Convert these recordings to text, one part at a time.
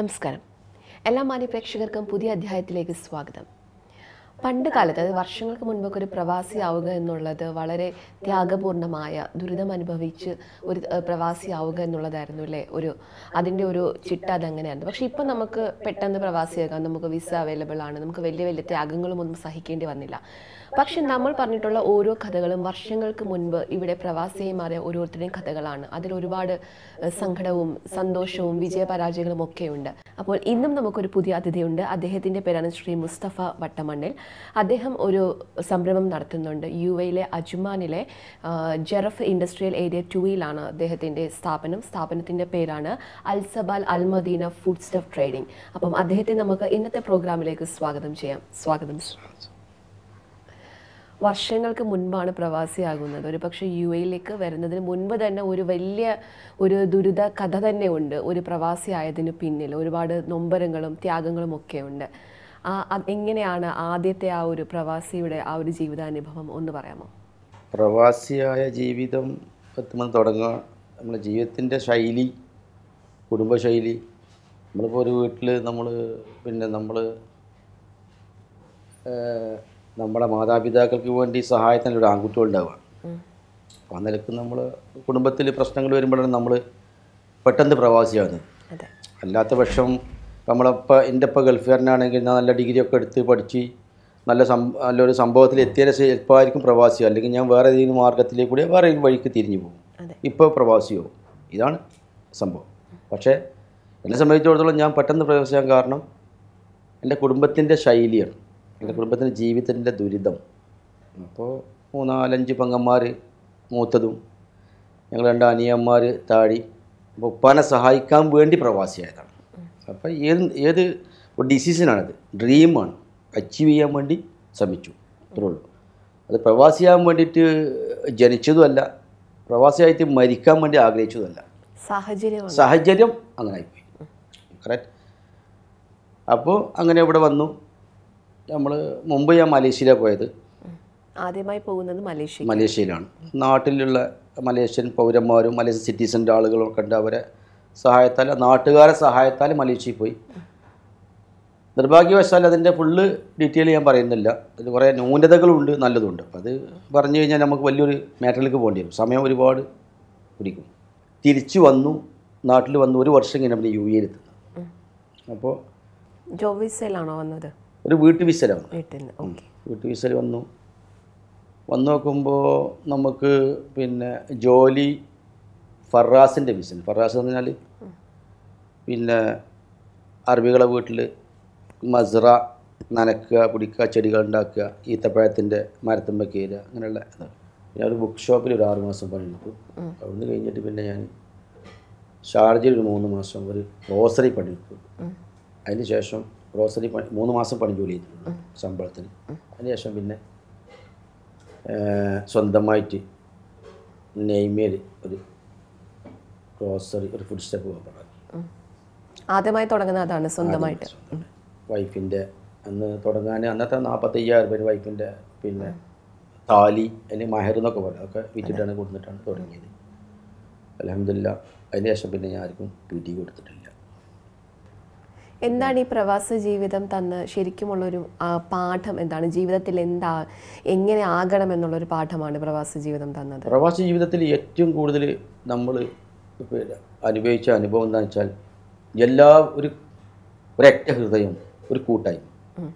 നമസ്കാരം എല്ലാ മാന്യ പ്രേക്ഷകർക്കും പുതിയ അധ്യായത്തിലേക്ക് സ്വാഗതം പണ്ട് കാലത്ത് അതായത് വർഷങ്ങൾക്ക് മുൻപൊക്കെ ഒരു പ്രവാസിയാവുക എന്നുള്ളത് വളരെ ത്യാഗപൂർണമായ ദുരിതം അനുഭവിച്ച് ഒരു ഏഹ്, പ്രവാസിയാവുക എന്നുള്ളതായിരുന്നു അല്ലേ ഒരു അതിൻ്റെ ഒരു ചിട്ട അതങ്ങനെയായിരുന്നു പക്ഷേ ഇപ്പം നമുക്ക് പെട്ടെന്ന് പ്രവാസിയാകാം നമുക്ക് വിസ അവൈലബിൾ ആണ് നമുക്ക് വലിയ വലിയ ത്യാഗങ്ങളും ഒന്നും സഹിക്കേണ്ടി വന്നില്ല പക്ഷെ നമ്മൾ പറഞ്ഞിട്ടുള്ള ഓരോ കഥകളും വർഷങ്ങൾക്ക് മുൻപ് ഇവിടെ പ്രവാസിയായി മാറിയ ഓരോരുത്തരുടെയും കഥകളാണ് അതിൽ ഒരുപാട് ഏഹ്, സങ്കടവും സന്തോഷവും വിജയപരാജയങ്ങളും ഒക്കെ ഉണ്ട് അപ്പോൾ ഇന്നും നമുക്കൊരു പുതിയ അതിഥിയുണ്ട് അദ്ദേഹത്തിൻ്റെ പേരാണ് ശ്രീ മുസ്തഫ വട്ടമണ്ണിൽ അദ്ദേഹം ഒരു സംരംഭം നടത്തുന്നുണ്ട് യു എയിലെ അജ്മാനിലെ ആ, ജെറഫ് ഇൻഡസ്ട്രിയൽ ഏരിയ ടൂയിലാണ് അദ്ദേഹത്തിൻ്റെ സ്ഥാപനം സ്ഥാപനത്തിൻ്റെ പേരാണ് അൽസബാൽ അൽമദീന ഫുഡ് സ്റ്റഫ് ട്രേഡിംഗ് അപ്പം അദ്ദേഹത്തെ നമുക്ക് ഇന്നത്തെ പ്രോഗ്രാമിലേക്ക് സ്വാഗതം ചെയ്യാം സ്വാഗതം വർഷങ്ങൾക്ക് മുൻപാണ് പ്രവാസിയാകുന്നത് ഒരു പക്ഷേ യു എയിലേക്ക് വരുന്നതിന് മുൻപ് തന്നെ ഒരു വലിയ ഒരു ദുരിത കഥ തന്നെ ഉണ്ട് ഒരു പ്രവാസിയായതിന് പിന്നിൽ ഒരുപാട് നൊമ്പരങ്ങളും ത്യാഗങ്ങളും ഒക്കെ ഉണ്ട് ആ അത് എങ്ങനെയാണ് ആദ്യത്തെ ആ ഒരു പ്രവാസിയുടെ ആ ഒരു ജീവിതാനുഭവം ഒന്ന് പറയാമോ പ്രവാസിയായ ജീവിതം എത്തുമ്പോൾ തുടങ്ങുക നമ്മുടെ ജീവിതത്തിൻ്റെ ശൈലി കുടുംബശൈലി നമ്മളിപ്പോൾ ഒരു വീട്ടിൽ നമ്മൾ പിന്നെ നമ്മൾ നമ്മുടെ മാതാപിതാക്കൾക്ക് വേണ്ടി സഹായത്തിന് ഒരു ആൺകുട്ടികൾ ഉണ്ടാവുക അപ്പോൾ ആ നിലക്ക് നമ്മൾ കുടുംബത്തിൽ പ്രശ്നങ്ങൾ വരുമ്പോഴാണ് നമ്മൾ പെട്ടെന്ന് പ്രവാസിയാകുന്നത് അതെ അല്ലാത്ത പക്ഷം നമ്മളിപ്പോൾ എൻ്റെ ഇപ്പോൾ ഗൾഫുകാരനാണെങ്കിൽ ഞാൻ നല്ല ഡിഗ്രി ഒക്കെ എടുത്ത് പഠിച്ച് നല്ല സം നല്ലൊരു സംഭവത്തിൽ എത്തിയതിന് ശേഷം ചിലപ്പോൾ പ്രവാസിയോ അല്ലെങ്കിൽ ഞാൻ വേറെ ഏതെങ്കിലും മാർഗത്തിലേക്ക് കൂടി വേറെ ഏതെങ്കിലും വഴിക്ക് തിരിഞ്ഞു പോകും അതെ ഇപ്പോൾ പ്രവാസിയോ ഇതാണ് സംഭവം പക്ഷേ എന്നെ സംബന്ധിച്ചിടത്തോളം ഞാൻ പെട്ടെന്ന് പ്രവേശിക്കാൻ കാരണം എൻ്റെ കുടുംബത്തിൻ്റെ ശൈലിയാണ് എൻ്റെ കുടുംബത്തിൻ്റെ ജീവിതത്തിൻ്റെ ദുരിതം അപ്പോൾ മൂന്നാലഞ്ച് പെങ്ങന്മാർ മൂത്തതും ഞങ്ങൾ രണ്ട് അനിയന്മാർ താഴി അപ്പോൾ ഉപ്പാനെ സഹായിക്കാൻ വേണ്ടി പ്രവാസിയായതാണ് അപ്പോൾ ഏത് ഏത് ഒരു ഡിസിഷനാണത് ഡ്രീമാണ് അച്ചീവ് ചെയ്യാൻ വേണ്ടി ശ്രമിച്ചു അത്രേ ഉള്ളൂ അത് പ്രവാസിയാകാൻ വേണ്ടിയിട്ട് ജനിച്ചതുമല്ല പ്രവാസിയായിട്ട് മരിക്കാൻ വേണ്ടി ആഗ്രഹിച്ചതുമല്ല സാഹചര്യമാണ് സാഹചര്യം അങ്ങനെ ആയിപ്പോയി കറക്റ്റ് അപ്പോൾ അങ്ങനെ ഇവിടെ വന്നു നമ്മൾ മുമ്പ് ഞാൻ മലേഷ്യയിലാണ് പോയത് ഉം. ആദ്യമായി പോകുന്നത് മലേഷ്യ മലേഷ്യയിലാണ് നാട്ടിലുള്ള മലേഷ്യൻ പൗരന്മാരും മലേഷ്യൻ സിറ്റിസൻ്റെ ആളുകളൊക്കെ ഉണ്ട് അവരെ സഹായത്താൽ നാട്ടുകാരെ സഹായത്താൽ മലേഷ്യയിൽ പോയി നിർഭാഗ്യവശാൽ അതിൻ്റെ ഫുള്ള് ഡീറ്റെയിൽ ഞാൻ പറയുന്നില്ല അതിൽ കുറേ ന്യൂനതകളുണ്ട് നല്ലതുണ്ട് അപ്പോൾ അത് പറഞ്ഞു കഴിഞ്ഞാൽ നമുക്ക് വലിയൊരു മാറ്ററിലേക്ക് പോകേണ്ടി വരും സമയം ഒരുപാട് പിടിക്കും തിരിച്ചു വന്നു നാട്ടിൽ വന്നു ഒരു വർഷം കഴിഞ്ഞ് പിന്നെ യു എയിലെത്തുന്നത് അപ്പോൾ ജോവിസയിലാണോ വന്നത് ഒരു വീട്ടു വിസലാണ് വീട്ടിൽ നിന്ന് ഓക്കെ വീട്ടു വിസയിൽ വന്നു വന്നു നോക്കുമ്പോൾ നമുക്ക് പിന്നെ ജോലി ഫറാസിൻ്റെ വിസ ഫറാസ് എന്ന് പറഞ്ഞാൽ പിന്നെ അറബികളെ വീട്ടിൽ മസ്റ നനക്കുക പിടിക്കുക ചെടികൾ ഉണ്ടാക്കുക ഈത്തപ്പഴത്തിൻ്റെ മരത്തുമ്പ കയറുക അങ്ങനെയുള്ള ഇതാണ് ഞാൻ ഒരു ബുക്ക് ഷോപ്പിൽ ഒരു ആറ് മാസം പണിയെടുത്തു അവിടുന്ന് കഴിഞ്ഞിട്ട് പിന്നെ ഞാൻ ഷാർജയിൽ ഒരു മൂന്ന് മാസം ഒരു റോസറി പണിയെടുത്തു അതിന് ശേഷം റോസറി പണി മൂന്ന് മാസം പണി ജോലി ചെയ്തിട്ടുണ്ട് ശമ്പളത്തിന് അതിന് ശേഷം പിന്നെ ഏഹ്, സ്വന്തമായിട്ട് നെയ്മേൽ ഒരു ഗ്രോസറി ഒരു ഫുഡ് സ്റ്റെപ്പ് പോകാൻ ആദ്യമായി തുടങ്ങുന്ന അതാണ് സ്വന്തമായിട്ട് വൈഫിൻ്റെ അന്ന് തുടങ്ങാൻ അന്നത്തെ നാൽപ്പത്തയ്യായിരം രൂപ വൈഫിൻ്റെ പിന്നെ താലി അല്ലെങ്കിൽ മഹർ എന്നൊക്കെ പറയും അതൊക്കെ വിറ്റിട്ടാണ് കൊടുത്തിട്ടാണ് തുടങ്ങിയത് അലഹമില്ല അതിന് ശേഷം പിന്നെ ഞാൻ ആർക്കും പി ടി കൊടുത്തിട്ടില്ല എന്താണ് ഈ പ്രവാസ ജീവിതം തന്ന് ശരിക്കുമുള്ളൊരു ആ, പാഠം എന്താണ് ജീവിതത്തിൽ എന്താ എങ്ങനെ ആകണം എന്നുള്ളൊരു പാഠമാണ് പ്രവാസ ജീവിതം തന്നത് പ്രവാസി ജീവിതത്തിൽ ഏറ്റവും കൂടുതൽ നമ്മൾ പിന്നെ അനുഭവിച്ച അനുഭവം എന്താണെന്ന് വെച്ചാൽ എല്ലാ ഒരു ഒരൊറ്റ ഹൃദയം ഒരു കൂട്ടായി ഉം.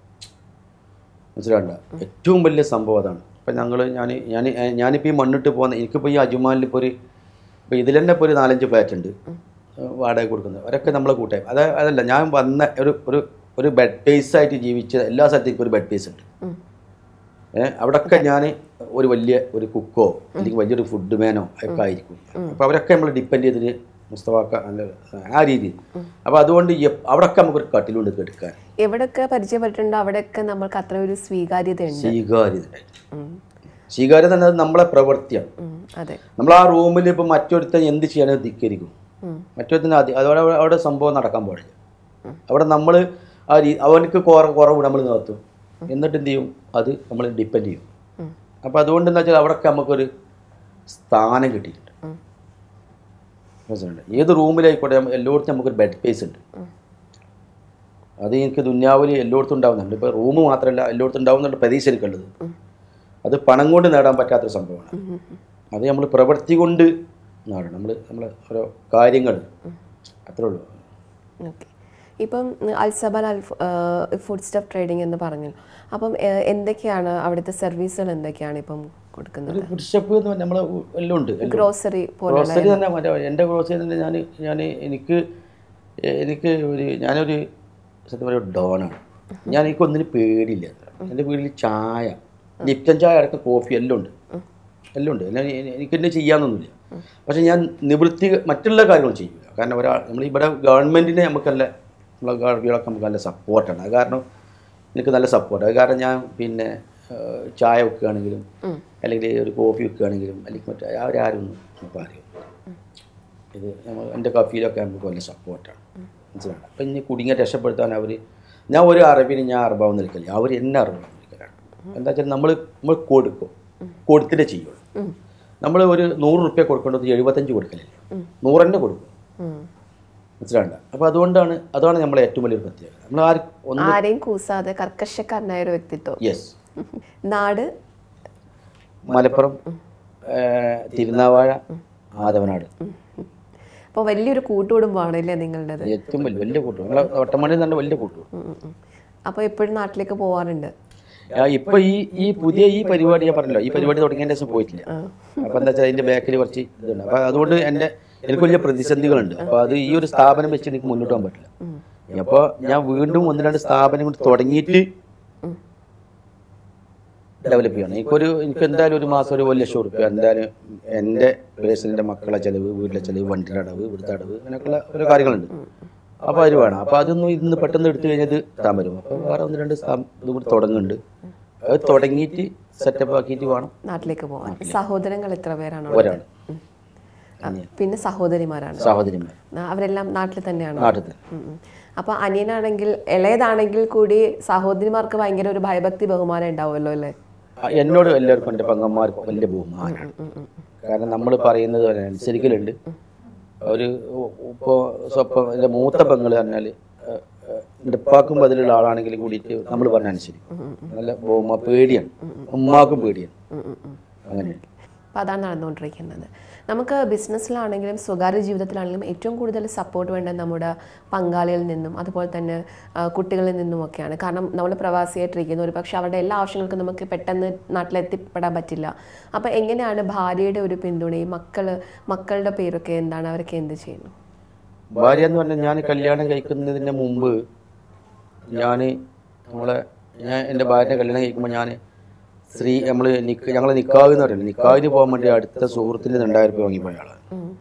മനസ്സിലാണ്ട ഏറ്റവും വലിയ സംഭവം അതാണ് ഇപ്പം ഞങ്ങൾ ഞാൻ ഞാൻ ഞാനിപ്പോൾ ഈ മണ്ണിട്ട് പോകുന്ന എനിക്കിപ്പോൾ ഈ അജുമാനിൽ ഇപ്പോൾ ഒരു ഇപ്പോൾ ഇതിൽ തന്നെ ഇപ്പോൾ ഒരു നാലഞ്ച് ഫ്ലാറ്റ് ഉണ്ട് വാടക കൊടുക്കുന്നത് അവരൊക്കെ നമ്മളെ കൂട്ടായി അത് അതല്ല ഞാൻ വന്ന ഒരു ഒരു ഒരു ബെഡ് പേസ് ആയിട്ട് ജീവിച്ച എല്ലാ സ്ഥലത്തേക്കും ഒരു ബെഡ് പേസ് ഉണ്ട് ഉം. ഏഹ് അവിടെയൊക്കെ ഞാൻ ഒരു വലിയ ഒരു കുക്കോ അല്ലെങ്കിൽ വലിയൊരു ഫുഡ് മാനോ ഒക്കെ ആയിരിക്കും അപ്പോൾ അവരൊക്കെ നമ്മൾ ഡിപ്പെൻഡ് ചെയ്തിട്ട് മുസ്തഫാക്ക അല്ല ആ രീതിയിൽ അപ്പോൾ അതുകൊണ്ട് എപ്- അവിടെയൊക്കെ നമുക്കൊരു കട്ടിലുണ്ട് കെടുക്കാൻ എവിടെയൊക്കെ പരിചയപ്പെട്ടിട്ടുണ്ടോ അവിടെയൊക്കെ നമ്മൾക്ക് അത്ര ഒരു സ്വീകാര്യത ഉണ്ട് സ്വീകാര്യത സ്വീകാര്യത എന്നത് നമ്മളെ പ്രവൃത്തിയാണ് അതെ നമ്മൾ ആ റൂമിൽ ഇപ്പോൾ മറ്റൊരുത്തൻ എന്ത് ചെയ്യാനും ധിക്കരിക്കും ഉം. മറ്റൊരുത്തിന് അതി അതോടെ അവിടെ- അവിടെ സംഭവം നടക്കാൻ പാടില്ല അവിടെ നമ്മൾ ആ രീ അവനക്ക് കുറ കുറവ് നമ്മൾ നിർത്തും എന്നിട്ട് എന്ത് ചെയ്യും അത് നമ്മൾ ഡിപ്പെൻഡ് ചെയ്യും ഉം. അപ്പോൾ അതുകൊണ്ട് എന്താ വെച്ചാൽ അവിടെയൊക്കെ നമുക്കൊരു സ്ഥാനം കിട്ടിയിട്ടുണ്ട് ഉം. മനസ്സിലുണ്ട് ഏത് റൂമിലായിക്കോട്ടെ നമ്മ- എല്ലായിടത്തും നമുക്കൊരു ബെഡ് സ്പേസ് ഉണ്ട് ഉം. അത് എനിക്ക് ദുന്യാവിൽ എല്ലായിടത്തും ഉണ്ടാവുന്നുണ്ട് ഇപ്പോൾ റൂം മാത്രമല്ല എല്ലായിടത്തും ഉണ്ടാവുന്നുണ്ട് പ്രതീക്ഷ എനിക്കുള്ളത് അത് പണം കൊണ്ട് നേടാൻ പറ്റാത്തൊരു സംഭവമാണ് അത് നമ്മൾ പ്രവൃത്തി കൊണ്ട് നേടണം നമ്മൾ നമ്മളെ ഓരോ കാര്യങ്ങൾ അത്രേ ഉള്ളൂ ഓക്കെ ഇപ്പം അൽസബൽ അൽ ഫുഡ് സ്റ്റഫ് ട്രേഡിംഗ് എന്ന് പറഞ്ഞു അപ്പം ഏഹ്, എന്തൊക്കെയാണ് അവിടുത്തെ സർവീസുകൾ എന്തൊക്കെയാണ് ഇപ്പം കൊടുക്കുന്നത് ഒരു ഫുഡ് സ്റ്റെപ്പ് എന്ന് പറഞ്ഞാൽ നമ്മളെ എല്ലാം ഉണ്ട് എല്ലാം ഗ്രോസറി പോലുള്ള ഗ്രോസറി തന്നെ മറ്റേ എൻ്റെ ഗ്രോസറി തന്നെ ഞാൻ ഞാൻ എനിക്ക് എനിക്ക് ഒരു ഞാനൊരു സത്യം പറയുക ഡോണാണ് ഞാൻ എനിക്കൊന്നിനും പേടിയില്ല എൻ്റെ വീട്ടിൽ ചായ ലിപ്റ്റൻ ചായ അടക്കം കോഫി എല്ലാം ഉണ്ട് എല്ലാം ഉണ്ട് എല്ലാം എനി- എനിക്കെന്നെ ചെയ്യാനൊന്നുമില്ല പക്ഷേ ഞാൻ നിവൃത്തി മറ്റുള്ള കാര്യങ്ങൾ ചെയ്യില്ല കാരണം ഒരാൾ നമ്മൾ ഇവിടെ ഗവൺമെൻറ്റിനെ നമുക്കല്ല നമ്മളെ ഗവൺമെൻറ്റൊക്കെ നമുക്ക് നല്ല സപ്പോർട്ടാണ് അത് കാരണം എനിക്ക് നല്ല സപ്പോർട്ട് അത് കാരണം ഞാൻ പിന്നെ ഏഹ്, ചായ വെക്കുകയാണെങ്കിലും അല്ലെങ്കിൽ ഒരു കോഫി വെക്കുകയാണെങ്കിലും അല്ലെങ്കിൽ മറ്റേ അവരാരും നമുക്ക് അറിയും ഇത് നമ്മൾ എൻ്റെ കഫീലൊക്കെ നമുക്ക് വലിയ സപ്പോർട്ടാണ് മനസ്സിലാണ് അപ്പം ഇനി കുടുങ്ങിയ രക്ഷപ്പെടുത്താൻ അവർ ഞാൻ ഒരു അറബിന് ഞാൻ അറബാവ് നിൽക്കില്ല അവർ എന്നെ അറബാവ് നിൽക്കലാണ് എന്താ വെച്ചാൽ നമ്മൾ നമ്മൾ കൊടുക്കും കൊടുത്തിട്ടേ ചെയ്യുള്ളൂ നമ്മൾ ഒരു നൂറ് റുപ്യ കൊടുക്കേണ്ടത് എഴുപത്തഞ്ച് കൊടുക്കലില്ല നൂറെന്നെ കൊടുക്കും ഉം. മനസ്സിലാണ്ട അപ്പോൾ അതുകൊണ്ടാണ് അതാണ് നമ്മളെ ഏറ്റവും വലിയൊരു പ്രത്യേകത നമ്മൾ ആര് ഒന്ന് ആരെയും കൂസാതെ കർക്കശക്കാരനായ ഒരു വ്യക്തിത്വം യെസ് നാട് മലപ്പുറം ഏഹ്, തിരുനാവാഴ ആദവനാട് അപ്പോൾ വലിയൊരു കൂട്ടുകുടുംബമാണ് അല്ലേ നിങ്ങളുടേത് ഏറ്റവും വലിയ വലിയ കൂട്ടു നമ്മളെ ഒട്ടമണി തന്നെ വലിയ കൂട്ടു അപ്പോൾ എപ്പോഴും നാട്ടിലേക്ക് പോവാറുണ്ട് ആ, ഇപ്പൊ ഈ ഈ പുതിയ ഈ പരിപാടി ഞാൻ പറഞ്ഞല്ലോ ഈ പരിപാടി തുടങ്ങിയതിന്റെ ശേഷം പോയിട്ടില്ല അപ്പൊ എന്താ വെച്ചാൽ അതിന്റെ ബാക്കിൽ കുറച്ച് ഇതുണ്ട് അപ്പൊ അതുകൊണ്ട് എന്റെ എനിക്ക് വലിയ പ്രതിസന്ധികളുണ്ട് അപ്പൊ അത് ഈ ഒരു സ്ഥാപനം വെച്ച് എനിക്ക് മുന്നോട്ട് പോകാൻ പറ്റില്ല അപ്പൊ ഞാൻ വീണ്ടും ഒന്ന് രണ്ട് സ്ഥാപനം കൊണ്ട് തുടങ്ങിയിട്ട് ഡെവലപ്പ് ചെയ്യണം എനിക്കൊരു എനിക്ക് എന്തായാലും ഒരു മാസം ഒരു ഒരു ലക്ഷം റുപ്യ എന്തായാലും എൻ്റെ പേഴ്സണിൻ്റെ മക്കളെ ചിലവ് വീട്ടിലെ ചിലവ് വണ്ടിയുടെ അടവ് ഇവിടുത്തെ അടവ് അങ്ങനെയൊക്കെയുള്ള ഓരോ കാര്യങ്ങളുണ്ട് അപ്പോൾ അത് വേണം അപ്പോൾ അതൊന്നും ഇന്ന് പെട്ടെന്ന് എടുത്തു കഴിഞ്ഞത് താൻ വരും അപ്പോൾ വേറെ ഒന്ന് രണ്ട് സ്ഥാ- ഇത് കൂടി തുടങ്ങുന്നുണ്ട് അത് തുടങ്ങിയിട്ട് സെറ്റപ്പ് ആക്കിയിട്ട് വേണം നാട്ടിലേക്ക് പോകാൻ സഹോദരങ്ങൾ എത്ര പേരാണ് ഒരാൾ ആ, പിന്നെ സഹോദരിമാരാണ് സഹോദരിമാർ ആ, അവരെല്ലാം നാട്ടിൽ തന്നെയാണ് നാട്ടിൽ തന്നെ. അപ്പൊ അനിയനാണെങ്കിൽ ഇളയതാണെങ്കിൽ കൂടി സഹോദരിമാർക്ക് ഭയങ്കര ഒരു ഭയഭക്തി ബഹുമാനം ഉണ്ടാവുമല്ലോ അല്ലേ ആ, എന്നോട് എല്ലാവർക്കും എൻ്റെ പെങ്ങന്മാർക്ക് വലിയ ബഹുമാനമാണ് കാരണം നമ്മൾ പറയുന്നത് പോലെ അനുസരിക്കലുണ്ട് ഒരു ഇപ്പോൾ സ്വപ്പം എൻ്റെ മൂത്ത പെങ്ങൾ പറഞ്ഞാൽ ഉപ്പാക്കും ബദലുള്ള ആളാണെങ്കിൽ കൂടിയിട്ട് നമ്മൾ പറഞ്ഞ അനുസരിക്കും നല്ല ബഹുമ പേടിയാണ് ഉമ്മാക്കും പേടിയാണ് അങ്ങനെയാണ് അപ്പോൾ അതാണ് നടന്നുകൊണ്ടിരിക്കുന്നത് നമുക്ക് ബിസിനസ്സിലാണെങ്കിലും സ്വകാര്യ ജീവിതത്തിലാണെങ്കിലും ഏറ്റവും കൂടുതൽ സപ്പോർട്ട് വേണ്ടത് നമ്മുടെ പങ്കാളികളിൽ നിന്നും അതുപോലെ തന്നെ ആ, കുട്ടികളിൽ നിന്നുമൊക്കെയാണ് കാരണം നമ്മൾ പ്രവാസിയായിട്ടിരിക്കുന്ന ഒരു പക്ഷേ അവരുടെ എല്ലാ ആവശ്യങ്ങൾക്കും നമുക്ക് പെട്ടെന്ന് നാട്ടിലെത്തിപ്പെടാൻ പറ്റില്ല അപ്പോൾ എങ്ങനെയാണ് ഭാര്യയുടെ ഒരു പിന്തുണയും മക്കൾ മക്കളുടെ പേരൊക്കെ എന്താണ് അവരൊക്കെ എന്ത് ചെയ്യുന്നു ഭാര്യ എന്ന് പറഞ്ഞാൽ ഞാൻ കല്യാണം കഴിക്കുന്നതിന് മുമ്പ് ഞാൻ നമ്മളെ ഞാൻ എൻ്റെ ഭാര്യനെ കല്യാണം കഴിക്കുമ്പോൾ ഞാൻ സ്ത്രീ നമ്മൾ നിക്ക് ഞങ്ങൾ നിക്കാവ് എന്ന് പറയുന്നത് നിക്കാവിന് പോകാൻ വേണ്ടി അടുത്ത സുഹൃത്തിന് രണ്ടായിരം രൂപ വാങ്ങിപ്പോയ ആളാണ്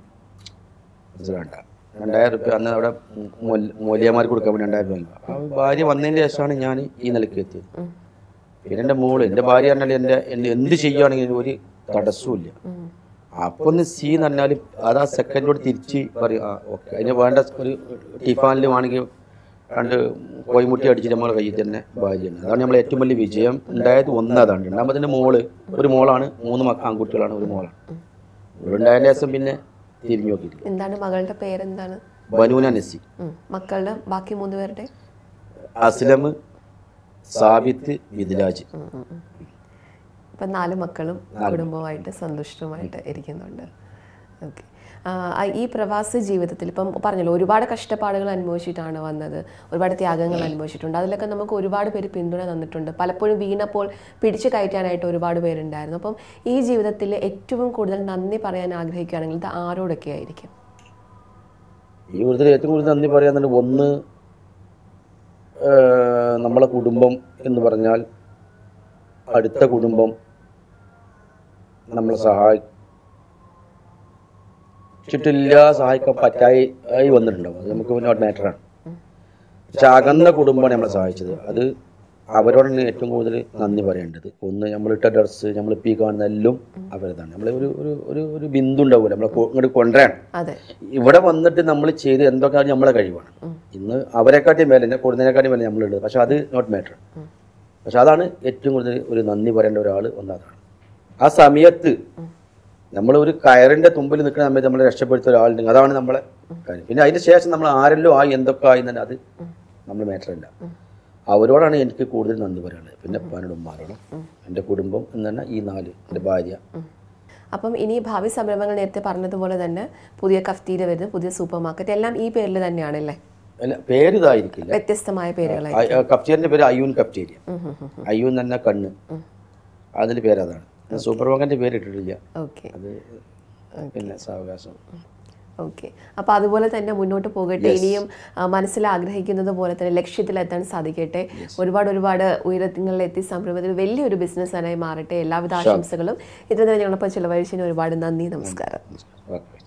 മനസ്സിലാണ്ട രണ്ടായിരം രൂപ അന്ന് അവിടെ മൂല്യമാർക്ക് കൊടുക്കാൻ വേണ്ടി രണ്ടായിരം രൂപ വാങ്ങി ആ ഭാര്യ വന്നതിന് ശേഷമാണ് ഞാൻ ഈ നിലയ്ക്ക് എത്തിയത് പിന്നെ എൻ്റെ മോള് എൻ്റെ ഭാര്യ പറഞ്ഞാൽ എൻ്റെ എൻ്റെ എന്ത് ചെയ്യുകയാണെങ്കിലും ഒരു തടസ്സവും അപ്പൊ ഒന്ന് സി എന്ന് പറഞ്ഞാൽ അത് ആ സെക്കൻഡോട് തിരിച്ച് പറയും ആ ഓക്കെ അതിന് വേണ്ട ഒരു ടിഫാനിൽ വേണമെങ്കിൽ രണ്ട് കോയിമുട്ടി അടിച്ചിട്ട് നമ്മളെ കയ്യിൽ തന്നെ ഭാര്യയാണ് അതാണ് നമ്മളെ ഏറ്റവും വലിയ വിജയം ഉണ്ടായത് ഒന്ന് അതാണ് രണ്ടാമതിൻ്റെ മോള് ഒരു മോളാണ് മൂന്ന് മക്ക ആൺകുട്ടികളാണ് ഒരു മോളാണ് ഉണ്ടായതിന് ശേഷം പിന്നെ തിരിഞ്ഞു നോക്കിയിട്ടില്ല എന്താണ് മകളുടെ പേരെന്താണ് ബനൂന നസി ഉം. മക്കളുടെ ബാക്കി മൂന്ന് പേരുടെ അസ്ലം സാബിത്ത് മിഥിലാജ് ഇപ്പം നാല് മക്കളും കുടുംബവുമായിട്ട് സന്തുഷ്ടമായിട്ട് ഇരിക്കുന്നുണ്ട് ഓക്കെ ഈ പ്രവാസി ജീവിതത്തിൽ ഇപ്പം പറഞ്ഞല്ലോ ഒരുപാട് കഷ്ടപ്പാടുകൾ അനുഭവിച്ചിട്ടാണ് വന്നത് ഒരുപാട് ത്യാഗങ്ങൾ അനുഭവിച്ചിട്ടുണ്ട് അതിലൊക്കെ നമുക്ക് ഒരുപാട് പേര് പിന്തുണ തന്നിട്ടുണ്ട് പലപ്പോഴും വീണപ്പോൾ പിടിച്ചു കയറ്റാനായിട്ട് ഒരുപാട് പേരുണ്ടായിരുന്നു അപ്പം ഈ ജീവിതത്തിൽ ഏറ്റവും കൂടുതൽ നന്ദി പറയാൻ ആഗ്രഹിക്കുകയാണെങ്കിൽ ഇത് ആരോടൊക്കെ ആയിരിക്കും ഈ കൂടുതൽ ഏറ്റവും കൂടുതൽ നന്ദി പറയാന്നുണ്ട് ഒന്ന് ഏഹ്, നമ്മളെ കുടുംബം എന്ന് പറഞ്ഞാൽ അടുത്ത കുടുംബം നമ്മളെ സഹായിച്ചിട്ടില്ല സഹായിക്കാൻ പറ്റായി ആയി വന്നിട്ടുണ്ടാവും അത് നമുക്ക് നോട്ട് മാറ്ററാണ് പക്ഷെ അകന്ന കുടുംബമാണ് നമ്മളെ സഹായിച്ചത് അത് അവരോടാണ് ഏറ്റവും കൂടുതൽ നന്ദി പറയേണ്ടത് ഒന്ന് നമ്മളിട്ട ഡ്രസ്സ് നമ്മൾ ഈ കാണുന്ന എല്ലാം അവരതാണ് നമ്മൾ ഒരു ഒരു ഒരു ഒരു ബിന്ദു ഉണ്ടാവില്ല നമ്മളെ കൊ- ഇങ്ങോട്ട് കൊണ്ടുവരാൻ അതെ ഇവിടെ വന്നിട്ട് നമ്മൾ ചെയ്ത് എന്തൊക്കെയാണ് നമ്മളെ കഴിവാണ് ഇന്ന് അവരെക്കാട്ടിയും മേലെ എന്നെ കൊടുത്തതിനെക്കാട്ടിയും മേലെ നമ്മളുള്ളത് പക്ഷെ അത് നോട്ട് മാറ്റർ പക്ഷെ അതാണ് ഏറ്റവും കൂടുതൽ ഒരു നന്ദി പറയേണ്ട ഒരാൾ ഒന്നതാണ് ആ സമയത്ത് നമ്മൾ ഒരു കയറിന്റെ തുമ്പിൽ നിൽക്കുന്ന സമയത്ത് നമ്മളെ രക്ഷപ്പെടുത്തിയ ഒരാളുണ്ടെങ്കിൽ അതാണ് നമ്മളെ കാര്യം പിന്നെ അതിന് ശേഷം നമ്മൾ ആരെല്ലോ ആയി എന്തൊക്കെ ആയി തന്നെ അത് നമ്മൾ മാറ്ററല്ല അവരോടാണ് എനിക്ക് കൂടുതൽ നന്ദി പറയാനുള്ളത് പിന്നെ ഉപ്പാനോടും ഉമ്മാനോടും എൻ്റെ കുടുംബം എന്ന് പറഞ്ഞാൽ ഈ നാല് എൻ്റെ ഭാര്യ അപ്പം ഇനി ഭാവി സംരംഭങ്ങൾ നേരത്തെ പറഞ്ഞതുപോലെ തന്നെ പുതിയ കഫ്തീര വരുന്നു പുതിയ സൂപ്പർ മാർക്കറ്റ് എല്ലാം ഈ പേരിൽ തന്നെയാണല്ലേ അല്ല പേര് ഇതായിരിക്കില്ല വ്യത്യസ്തമായ പേരുകളായി കഫ്റ്റീരിയൻ്റെ പേര് അയ്യൂൻ കഫ്റ്റീരിയ അയ്യൂൻ തന്നെ കണ്ണ് അതിൻ്റെ പേര് അതാണ് സൂപ്പർ മാർക്കറ്റിൻ്റെ പേര് ഇട്ടിട്ടില്ല ഓക്കെ അത് പിന്നെ സാവകാശം ഓക്കെ അപ്പോൾ അതുപോലെ തന്നെ മുന്നോട്ട് പോകട്ടെ ഇനിയും ആ, മനസ്സിൽ ആഗ്രഹിക്കുന്നത് പോലെ തന്നെ ലക്ഷ്യത്തിലെത്താൻ സാധിക്കട്ടെ ഒരുപാട് ഒരുപാട് ഉയരങ്ങളിലെത്തി സംരംഭത്തിൽ വലിയൊരു ബിസിനസ്സായി മാറട്ടെ എല്ലാവിധ ആശംസകളും ഇത്ര തന്നെ ഞങ്ങളപ്പോൾ ചിലവഴിച്ചതിന് ഒരുപാട് നന്ദി നമസ്കാരം ഓക്കെ